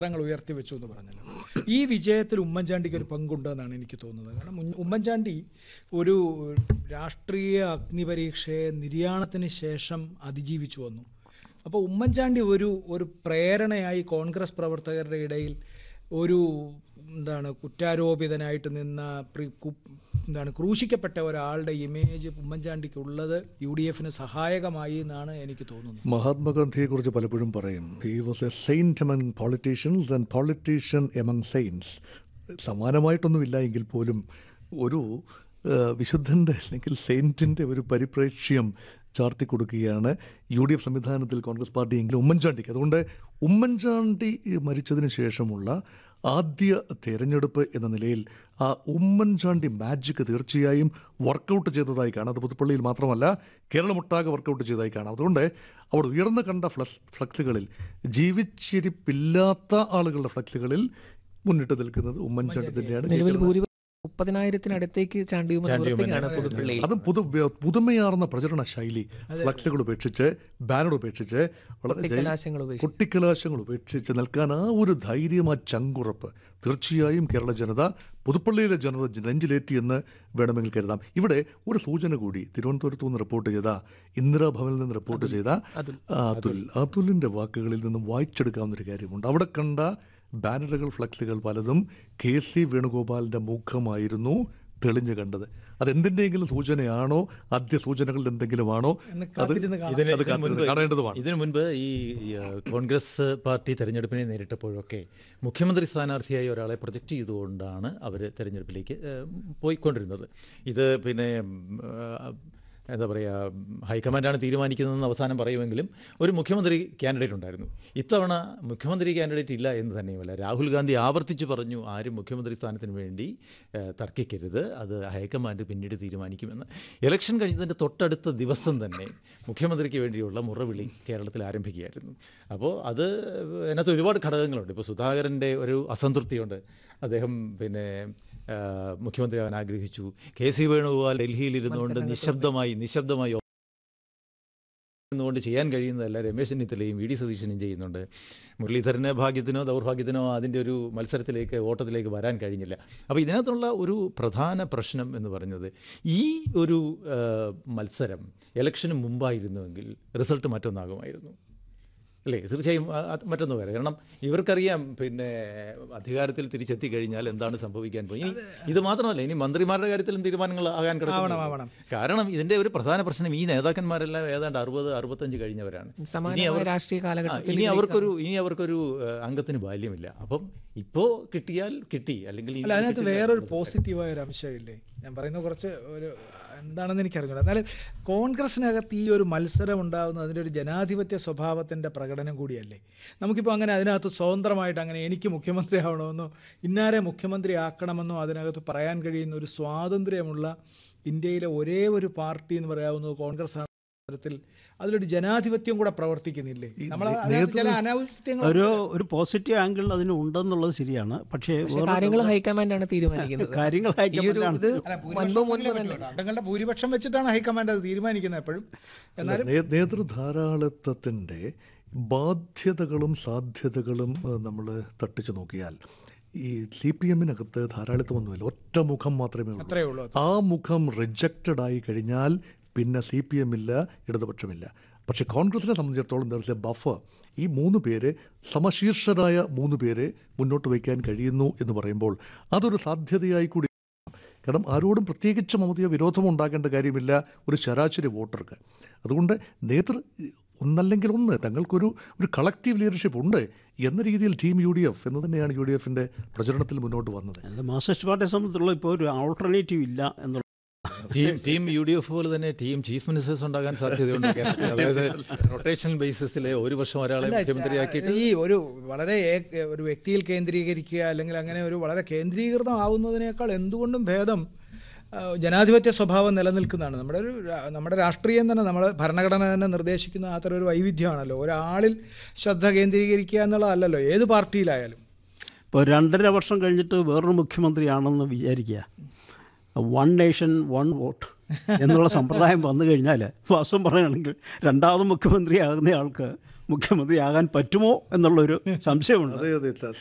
ങ്ങൾ ഉയർത്തി വെച്ചു എന്ന് പറഞ്ഞല്ലോ ഈ വിജയത്തിൽ ഉമ്മൻചാണ്ടിക്ക് ഒരു പങ്കുണ്ടെന്നാണ് എനിക്ക് തോന്നുന്നത് കാരണം ഉം- ഉമ്മൻചാണ്ടി ഒരു രാഷ്ട്രീയ അഗ്നിപരീക്ഷയെ നിര്യാണത്തിന് ശേഷം അതിജീവിച്ചു വന്നു അപ്പോൾ ഉമ്മൻചാണ്ടി ഒരു ഒരു പ്രേരണയായി കോൺഗ്രസ് പ്രവർത്തകരുടെ ഇടയിൽ ഒരു എന്താണ് കുറ്റാരോപിതനായിട്ട് നിന്ന പ്രി- കു- എന്താണ് ക്രൂശിക്കപ്പെട്ട ഒരാളുടെ ഇമേജ് ഉമ്മൻചാണ്ടിക്ക് ഉള്ളത് യു ഡി എഫിന് സഹായകമായി എന്നാണ് എനിക്ക് തോന്നുന്നത് മഹാത്മാഗാന്ധിയെക്കുറിച്ച് പലപ്പോഴും പറയും he was a saint among politicians and politician among saints സമാനമായിട്ടൊന്നുമില്ല എങ്കിൽ പോലും ഒരു ആ, വിശുദ്ധൻ്റെ അല്ലെങ്കിൽ സെയിൻറ്റിൻ്റെ ഒരു പരിപ്രേക്ഷ്യം ചാർത്തി കൊടുക്കുകയാണ് യു ഡി എഫ് സംവിധാനത്തിൽ കോൺഗ്രസ് പാർട്ടി എങ്കിലും ഉമ്മൻചാണ്ടിക്ക് അതുകൊണ്ട് ഉമ്മൻചാണ്ടി മരിച്ചതിന് ശേഷമുള്ള ആദ്യ തെരഞ്ഞെടുപ്പ് എന്ന നിലയിൽ ആ ഉമ്മൻചാണ്ടി മാജിക് തീർച്ചയായും വർക്കൗട്ട് ചെയ്തതായി കാണാം അത് പുതുപ്പള്ളിയിൽ മാത്രമല്ല കേരളമൊട്ടാകെ വർക്കൗട്ട് ചെയ്തതായി കാണാം അതുകൊണ്ട് അവിടെ ഉയർന്നു കണ്ട ഫ്ലക്സ് ഫ്ലക്സുകളിൽ ജീവിച്ചിരിപ്പില്ലാത്ത ആളുകളുടെ ഫ്ലക്സുകളിൽ മുന്നിട്ട് നിൽക്കുന്നത് ഉമ്മൻചാണ്ടി തന്നെയാണ് നിലവിൽ ഭൂരിപക്ഷം മുപ്പതിനായിരത്തിനടുത്തേക്ക് ചാണ്ടിയുമൻ പുറത്തേക്കാണ് പുതുപ്പള്ളിയിൽ അതും പുതു പുതുമയാർന്ന പ്രചരണ ശൈലി ഫ്ലക്സുകൾ ഉപേക്ഷിച്ച് ബാനർ ഉപേക്ഷിച്ച് വളരെ ജൈ- കുട്ടിക്കലാശങ്ങൾ ഉപേക്ഷിച്ച്. കുട്ടിക്കലാശങ്ങൾ ഉപേക്ഷിച്ച് നിൽക്കാൻ ആ ഒരു ധൈര്യം ആ ചങ്കുറപ്പ് തീർച്ചയായും കേരള ജനത പുതുപ്പള്ളിയിലെ ജനത നെഞ്ചിലേറ്റി എന്ന് വേണമെങ്കിൽ കരുതാം ഇവിടെ ഒരു സൂചന കൂടി തിരുവനന്തപുരത്ത് നിന്ന് റിപ്പോർട്ട് ചെയ്ത ഇന്ദിരാഭവനിൽ നിന്ന് റിപ്പോർട്ട് ചെയ്ത അതുൽ. അതുൽ അതുലിൻ്റെ വാക്കുകളിൽ നിന്നും വായിച്ചെടുക്കാവുന്ന ഒരു കാര്യമുണ്ട് അവിടെ കണ്ട ബാനറുകൾ ഫ്ലക്സുകൾ പലതും കെ സി വേണുഗോപാലിൻ്റെ മുഖമായിരുന്നു തെളിഞ്ഞു കണ്ടത് അതെന്തിൻ്റെയെങ്കിലും സൂചനയാണോ ആദ്യ സൂചനകളിൽ എന്തെങ്കിലുമാണോ എന്ന് അത് കാത്തിരുന്ന് കാണാം. ഇതിന് അത് ഇതിന് മുൻപ് കാത്തിരുന്ന് കാണേണ്ടതുമാണ് ഇതിനു മുൻപ് ഈ ഈ, ആ, കോൺഗ്രസ് പാർട്ടി തെരഞ്ഞെടുപ്പിനെ നേരിട്ടപ്പോഴൊക്കെ മുഖ്യമന്ത്രി സ്ഥാനാർത്ഥിയായി ഒരാളെ പ്രൊജക്റ്റ് ചെയ്തുകൊണ്ടാണ് അവർ തെരഞ്ഞെടുപ്പിലേക്ക് ആ, പോയിക്കൊണ്ടിരുന്നത് ഇത് പിന്നെ ഉം, ആ, എന്താ പറയുക ഹൈക്കമാൻഡാണ് തീരുമാനിക്കുന്നതെന്ന് അവസാനം പറയുമെങ്കിലും ഒരു മുഖ്യമന്ത്രി കാൻഡിഡേറ്റ് ഉണ്ടായിരുന്നു ഇത്തവണ മുഖ്യമന്ത്രി കാൻഡിഡേറ്റ് ഇല്ല എന്ന് തന്നെയുമല്ല രാഹുൽ ഗാന്ധി ആവർത്തിച്ച് പറഞ്ഞു ആരും മുഖ്യമന്ത്രി സ്ഥാനത്തിന് വേണ്ടി ഏഹ്, തർക്കിക്കരുത് അത് ഹൈക്കമാൻഡ് പിന്നീട് തീരുമാനിക്കുമെന്ന് ഇലക്ഷൻ കഴിഞ്ഞതിൻ്റെ തൊട്ടടുത്ത ദിവസം തന്നെ മുഖ്യമന്ത്രിക്ക് വേണ്ടിയുള്ള മുറവിളി കേരളത്തിൽ ആരംഭിക്കുകയായിരുന്നു അപ്പോൾ അത് അതിനകത്ത് ഒരുപാട് ഘടകങ്ങളുണ്ട് ഇപ്പോൾ സുധാകരൻ്റെ ഒരു അസംതൃപ്തിയുണ്ട് അദ്ദേഹം പിന്നെ ആ, മുഖ്യമന്ത്രിയാവാൻ ആഗ്രഹിച്ചു കെ സി വേണുഗോപാൽ ഡൽഹിയിൽ ഇരുന്നുകൊണ്ട് നിശബ്ദമായി നിശബ്ദമായി നിന്നുകൊണ്ട് ചെയ്യാൻ കഴിയുന്നതല്ല രമേശ് ചെന്നിത്തലയും വി ഡി സതീശനും ചെയ്യുന്നുണ്ട് മുരളീധരന് ഭാഗ്യത്തിനോ ദൗർഭാഗ്യത്തിനോ അതിൻ്റെ ഒരു മത്സരത്തിലേക്ക് ഓട്ടത്തിലേക്ക് വരാൻ കഴിഞ്ഞില്ല അപ്പോൾ ഇതിനകത്തുള്ള ഒരു പ്രധാന പ്രശ്നം എന്ന് പറയുന്നത് ഈ ഒരു ആ, മത്സരം ഇലക്ഷന് മുമ്പായിരുന്നുവെങ്കിൽ റിസൾട്ട് മറ്റൊന്നാകുമായിരുന്നു അല്ലേ തീർച്ചയായും ആ, അത് മറ്റൊന്ന് പറയാം കാരണം ഇവർക്കറിയാം പിന്നെ അധികാരത്തിൽ തിരിച്ചെത്തി കഴിഞ്ഞാൽ എന്താണ് സംഭവിക്കാൻ പോയി ഇനി ഇത് മാത്രമല്ല ഇനി മന്ത്രിമാരുടെ കാര്യത്തിലും തീരുമാനങ്ങൾ ആകാൻ ആവണം, കിടക്കുന്നു ആവണം. കാരണം ഇതിന്റെ ഒരു പ്രധാന പ്രശ്നം ഈ നേതാക്കന്മാരെല്ലാം ഏതാണ്ട് അറുപത് അറുപത്തഞ്ച് കഴിഞ്ഞവരാണ് ഇനി സമാനമായ അവർ- രാഷ്ട്രീയ ആ, കാലഘട്ടത്തിൽ ഇനി അവർക്കൊരു ഇനി അവർക്കൊരു ഏഹ്, അംഗത്തിന് ബാല്യമില്ല അപ്പം ഇപ്പോ കിട്ടിയാൽ കിട്ടി അല്ലെങ്കിൽ ഇനി അല്ല അതിനകത്ത് കിട്ടില്ല വേറൊരു എന്നുള്ളത് പോസിറ്റീവായ ഒരു അംശമില്ലേ ഞാൻ പറയുന്ന കുറച്ച് ഒരു എന്താണെന്ന് എനിക്കറിഞ്ഞൂടാ എന്നാലും കോൺഗ്രസിനകത്ത് ഈ ഒരു മത്സരം ഉണ്ടാകുന്നത് അതിൻ്റെ ഒരു ജനാധിപത്യ സ്വഭാവത്തിൻ്റെ പ്രകടനം കൂടിയല്ലേ നമുക്കിപ്പോൾ അങ്ങനെ അതിനകത്ത് സ്വതന്ത്രമായിട്ട് അങ്ങനെ എനിക്ക് മുഖ്യമന്ത്രി ആവണമെന്നോ ഇന്നാരെ മുഖ്യമന്ത്രി ആക്കണമെന്നോ അതിനകത്ത് പറയാൻ കഴിയുന്ന ഒരു സ്വാതന്ത്ര്യമുള്ള ഇന്ത്യയിലെ ഒരേ ഒരു പാർട്ടി എന്ന് പറയാവുന്നത് കോൺഗ്രസ് ആണ് തരത്തിൽ അതിലൊരു ജനാധിപത്യം കൂടെ പ്രവർത്തിക്കുന്നില്ലേ നമ്മൾ അതിനകത്ത് ചില അനാവശ്യങ്ങൾ ഒരു ഒരു പോസിറ്റീവ് ആംഗിൾ അതിന് ഉണ്ടെന്നുള്ളത് ശരിയാണ് പക്ഷേ പക്ഷേ വേറൊരു- കാര്യങ്ങൾ ഹൈക്കമാൻഡാണ് തീരുമാനിക്കുന്നത് കാര്യങ്ങൾ ഈ ഒരു ഹൈക്കമാൻഡാണ് ഇത് അല്ല, മുൻപ് ഭൂരിപക്ഷം മുൻപ് ഉണ്ടെങ്കിലേ തന്നെ പറ്റുള്ളൂ. അംഗങ്ങളുടെ ഭൂരിപക്ഷം വെച്ചിട്ടാണ് ഹൈക്കമാൻഡ് അത് തീരുമാനിക്കുന്നത് എപ്പോഴും എന്നാലും നേ- നേതൃധാരാളിത്വത്തിൻ്റെ ബാധ്യതകളും സാധ്യതകളും നമ്മൾ തട്ടിച്ചു നോക്കിയാൽ ഈ സി പി എമ്മിനകത്ത് ധാരാളിത്തമൊന്നുമില്ല ഒറ്റ മുഖം മാത്രമേ ഉള്ളൂ അത്രയേ ഉള്ളൂ ആ മുഖം റിജക്റ്റഡ് ആയി കഴിഞ്ഞാൽ പിന്നെ സി പി എമ്മില്ല ഇടതുപക്ഷമില്ല പക്ഷേ കോൺഗ്രസിനെ സംബന്ധിച്ചിടത്തോളം നേരത്തെ ബഫർ ഈ മൂന്ന് പേര് സമശീർഷരായ മൂന്ന് പേരെ മുന്നോട്ട് വയ്ക്കാൻ കഴിയുന്നു എന്ന് പറയുമ്പോൾ അതൊരു സാധ്യതയായി കൂടി കാരണം ആരോടും പ്രത്യേകിച്ച് മമതയോ വിരോധമോ ഉണ്ടാക്കേണ്ട കാര്യമില്ല ഒരു ശരാശരി വോട്ടർക്ക് അതുകൊണ്ട് നേതൃ ഒന്നല്ലെങ്കിൽ ഒന്ന് തങ്ങൾക്കൊരു ഒരു കളക്റ്റീവ് ലീഡർഷിപ്പ് ഉണ്ട് എന്ന രീതിയിൽ ടീം യു ഡി എഫ് എന്ന് തന്നെയാണ് യു ഡി എഫിൻ്റെ പ്രചരണത്തിൽ മുന്നോട്ട് വന്നത് അത് മാർക്സിസ്റ്റ് പാർട്ടിയെ സംബന്ധിച്ചുള്ള ഇപ്പോൾ ഒരു ആൾട്ടർനേറ്റീവ് ഇല്ല എന്നുള്ള team team U D F പോലെ തന്നെ ടീം ചീഫ് മിനിസ്റ്റേഴ്സ് ഉണ്ടാകാൻ സാധ്യതയുണ്ട് കേരളത്തിൽ. അതായത് റൊട്ടേഷണൽ ബേസിസിൽ ഒരു വർഷം ഒരാളെ അല്ല, മുഖ്യമന്ത്രിയാക്കിയിട്ട് ഈ ഒരു വളരെ ഏക- ഒരു വ്യക്തിയിൽ കേന്ദ്രീകരിക്കുക അല്ലെങ്കിൽ അങ്ങനെ ഒരു വളരെ കേന്ദ്രീകൃതമാവുന്നതിനേക്കാൾ എന്തുകൊണ്ടും ഭേദം ആ, ജനാധിപത്യ സ്വഭാവം നിലനിൽക്കുന്നതാണ് നമ്മുടെ ഒരു രാ- നമ്മുടെ രാഷ്ട്രീയം തന്നെ നമ്മൾ ഭരണഘടന തന്നെ നിർദ്ദേശിക്കുന്ന അത്തരം ഒരു വൈവിധ്യമാണല്ലോ ഒരാളിൽ ശ്രദ്ധ കേന്ദ്രീകരിക്കുക എന്നുള്ളതല്ലല്ലോ ഏത് പാർട്ടിയിലായാലും ഇപ്പോൾ രണ്ടര വർഷം കഴിഞ്ഞിട്ട് വേറൊരു മുഖ്യമന്ത്രിയാണെന്ന് വിചാരിക്കുക വൺ നേഷൻ വൺ വോട്ട് എന്നുള്ള സമ്പ്രദായം വന്നു കഴിഞ്ഞാൽ വാസ്തവം പറയുകയാണെങ്കിൽ രണ്ടാമത് മുഖ്യമന്ത്രിയാകുന്ന ആൾക്ക് മുഖ്യമന്ത്രിയാകാൻ പറ്റുമോ എന്നുള്ളൊരു സംശയമുണ്ട് അതെ അതെ